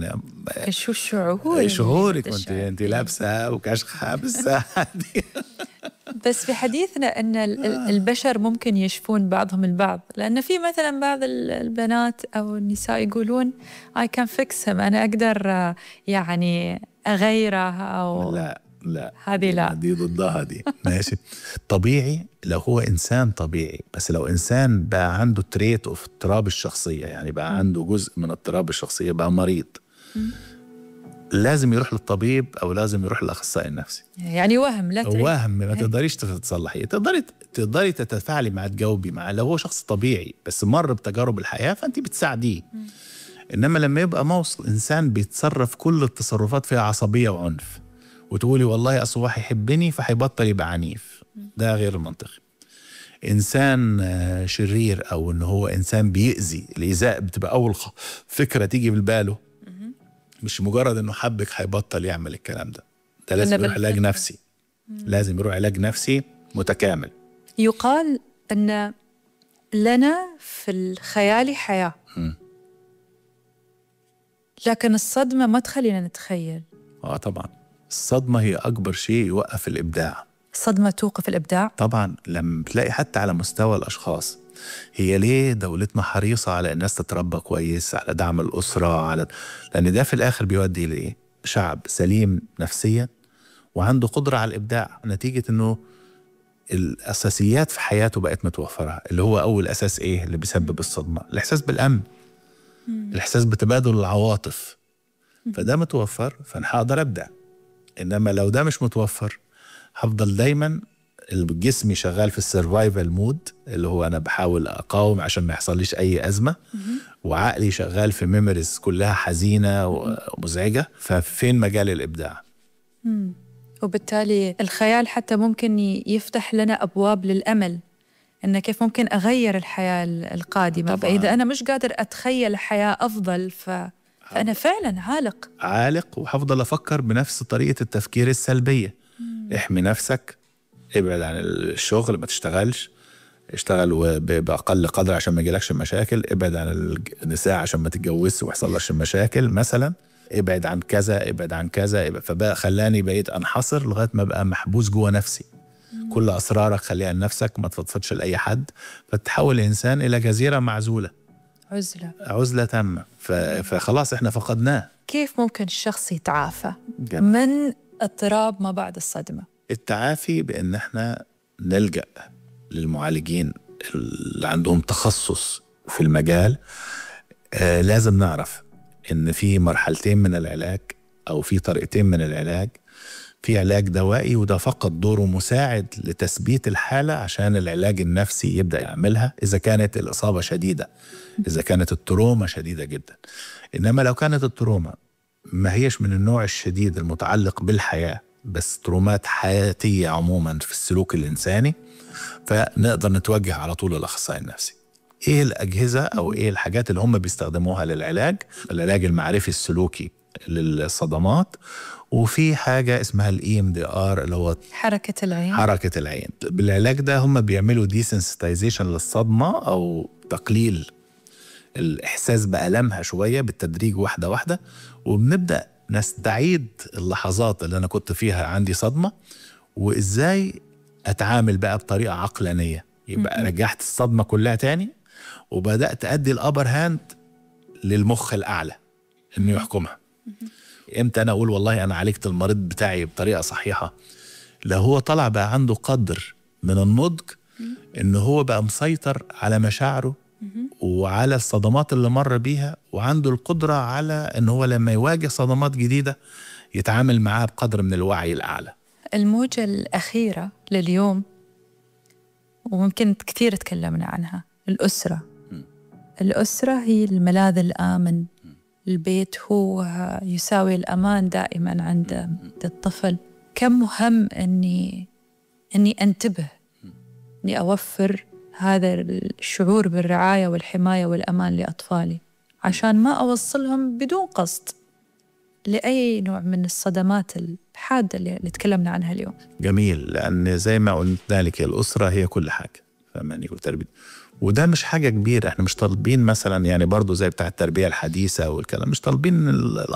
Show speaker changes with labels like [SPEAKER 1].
[SPEAKER 1] يعني
[SPEAKER 2] شو الشعور
[SPEAKER 1] شعورك وانت انت لابسه وكشخه بالساعه دي
[SPEAKER 2] بس في حديثنا ان البشر ممكن يشفون بعضهم البعض لان في مثلا بعض البنات او النساء يقولون اي كان فيكس انا اقدر يعني اغيره او
[SPEAKER 1] لا لا
[SPEAKER 2] هذه لا
[SPEAKER 1] دي ضدها دي ماشي طبيعي لو هو انسان طبيعي بس لو انسان بقى عنده تريت اوف اضطراب الشخصيه يعني بقى عنده جزء من اضطراب الشخصيه بقى مريض لازم يروح للطبيب او لازم يروح للاخصائي النفسي
[SPEAKER 2] يعني وهم لا
[SPEAKER 1] تعيد. وهم ما تقدريش تتصلحي تقدري تقدري تتفاعلي مع تجاوبي معاه لو هو شخص طبيعي بس مر بتجارب الحياه فانت بتساعديه انما لما يبقى موصل انسان بيتصرف كل التصرفات فيها عصبيه وعنف وتقولي والله اصل هو هيحبني فهيبطل يبقى عنيف ده غير المنطقي انسان شرير او ان هو انسان بيأذي الايذاء بتبقى اول فكره تيجي بالباله مش مجرد انه حبك هيبطل يعمل الكلام ده ده لازم يروح علاج نفسي لازم يروح علاج نفسي متكامل
[SPEAKER 2] يقال ان لنا في الخيال حياه م. لكن الصدمه ما تخلينا نتخيل
[SPEAKER 1] اه طبعا الصدمه هي اكبر شيء يوقف الابداع
[SPEAKER 2] الصدمه توقف الابداع
[SPEAKER 1] طبعا لما بتلاقي حتى على مستوى الاشخاص هي ليه دولتنا حريصة على الناس تتربى كويس على دعم الأسرة على لأن ده في الآخر بيودي لإيه؟ شعب سليم نفسيا وعنده قدرة على الإبداع نتيجة إنه الأساسيات في حياته بقت متوفرة اللي هو أول أساس إيه اللي بيسبب الصدمة الإحساس بالأمن الإحساس بتبادل العواطف فده متوفر فأنا هقدر أبدع إنما لو ده مش متوفر هفضل دايما جسمي شغال في السرفايفل مود اللي هو انا بحاول اقاوم عشان ما يحصليش اي ازمه وعقلي شغال في ميموريز كلها حزينه ومزعجه ففين مجال الابداع
[SPEAKER 2] مم. وبالتالي الخيال حتى ممكن يفتح لنا ابواب للامل ان كيف ممكن اغير الحياه القادمه طبعا. فاذا انا مش قادر اتخيل حياه افضل ف فانا فعلا عالق
[SPEAKER 1] عالق وحفضل افكر بنفس طريقه التفكير السلبيه مم. احمي نفسك ابعد عن الشغل ما تشتغلش اشتغل باقل قدر عشان ما يجيلكش مشاكل ابعد عن النساء عشان ما تتجوزش ويحصلكش مشاكل مثلا ابعد عن كذا ابعد عن كذا ابعد فبقى خلاني بقيت انحصر لغايه ما بقى محبوس جوه نفسي مم. كل اسرارك خليها لنفسك ما تفضفضش لاي حد فتتحول الانسان الى جزيره معزوله
[SPEAKER 2] عزله
[SPEAKER 1] عزله تامه فخلاص احنا فقدناه
[SPEAKER 2] كيف ممكن الشخص يتعافى جميل. من اضطراب ما بعد الصدمه
[SPEAKER 1] التعافي بان احنا نلجا للمعالجين اللي عندهم تخصص في المجال آه لازم نعرف ان في مرحلتين من العلاج او في طريقتين من العلاج في علاج دوائي وده فقط دوره مساعد لتثبيت الحاله عشان العلاج النفسي يبدا يعملها اذا كانت الاصابه شديده اذا كانت التروما شديده جدا انما لو كانت التروما ما هيش من النوع الشديد المتعلق بالحياه بس ترومات حياتية عموما في السلوك الإنساني فنقدر نتوجه على طول للأخصائي النفسي إيه الأجهزة أو إيه الحاجات اللي هم بيستخدموها للعلاج العلاج المعرفي السلوكي للصدمات وفي حاجة اسمها الاي ام دي ار اللي هو
[SPEAKER 2] حركة العين
[SPEAKER 1] حركة العين بالعلاج ده هم بيعملوا ديسنسيتايزيشن للصدمة أو تقليل الإحساس بألمها شوية بالتدريج واحدة واحدة وبنبدأ نستعيد اللحظات اللي انا كنت فيها عندي صدمه وازاي اتعامل بقى بطريقه عقلانيه يبقى رجعت الصدمه كلها تاني وبدات ادي الابر هاند للمخ الاعلى انه يحكمها امتى انا اقول والله انا عالجت المريض بتاعي بطريقه صحيحه لو هو طلع بقى عنده قدر من النضج ان هو بقى مسيطر على مشاعره وعلى الصدمات اللي مر بيها وعنده القدرة على أن هو لما يواجه صدمات جديدة يتعامل معاها بقدر من الوعي الأعلى
[SPEAKER 2] الموجة الأخيرة لليوم وممكن كثير تكلمنا عنها الأسرة م. الأسرة هي الملاذ الآمن م. البيت هو يساوي الأمان دائما عند الطفل كم مهم أني أني أنتبه أني أوفر هذا الشعور بالرعاية والحماية والأمان لأطفالي عشان ما أوصلهم بدون قصد لأي نوع من الصدمات الحادة اللي تكلمنا عنها اليوم
[SPEAKER 1] جميل لأن زي ما قلنا لك الأسرة هي كل حاجة فهماني وتربية وده مش حاجة كبيرة احنا مش طالبين مثلا يعني برضو زي بتاع التربية الحديثة والكلام مش طالبين